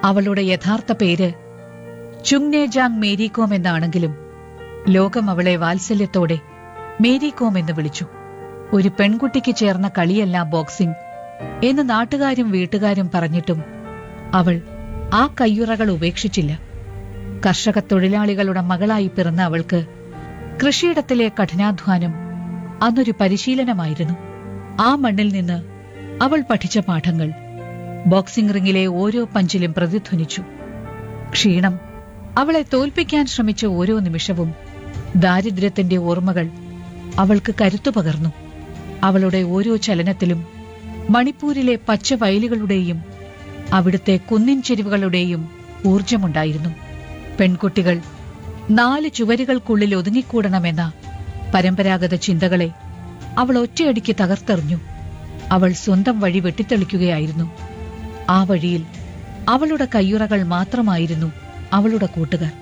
അവളുടെ യഥാർത്ഥ പേര് ചുങ്നേജാങ് മേരികോം എന്നാണെങ്കിലും ലോകം അവളെ വാത്സല്യത്തോടെ മേരികോം എന്ന് വിളിച്ചു ഒരു പെൺകുട്ടിക്ക് ചേർന്ന കളിയല്ല ബോക്സിംഗ് എന്ന് നാട്ടുകാരും വീട്ടുകാരും പറഞ്ഞിട്ടും അവൾ ആ കയ്യുറകൾ ഉപേക്ഷിച്ചില്ല കർഷക തൊഴിലാളികളുടെ മകളായി പിറന്ന അവൾക്ക് കൃഷിയിടത്തിലെ കഠിനാധ്വാനം അന്നൊരു പരിശീലനമായിരുന്നു ആ മണ്ണിൽ നിന്ന് അവൾ പഠിച്ച പാഠങ്ങൾ ബോക്സിംഗ് റിങ്ങിലെ ഓരോ പഞ്ചിലും പ്രതിധ്വനിച്ചു ക്ഷീണം അവളെ തോൽപ്പിക്കാൻ ശ്രമിച്ച ഓരോ നിമിഷവും ദാരിദ്ര്യത്തിന്റെ ഓർമ്മകൾ അവൾക്ക് കരുത്തു പകർന്നു അവളുടെ ഓരോ ചലനത്തിലും മണിപ്പൂരിലെ പച്ച വയലുകളുടെയും അവിടുത്തെ കുന്നിൻ ചെരുവുകളുടെയും ഊർജമുണ്ടായിരുന്നു പെൺകുട്ടികൾ നാല് ചുവരുകൾക്കുള്ളിൽ ഒതുങ്ങിക്കൂടണമെന്ന പരമ്പരാഗത ചിന്തകളെ അവൾ ഒറ്റയടിക്ക് തകർത്തെറിഞ്ഞു അവൾ സ്വന്തം വഴി വെട്ടിത്തെളിക്കുകയായിരുന്നു ആ വഴിയിൽ അവളുടെ കയ്യുറകൾ മാത്രമായിരുന്നു അവളുടെ കൂട്ടുകാർ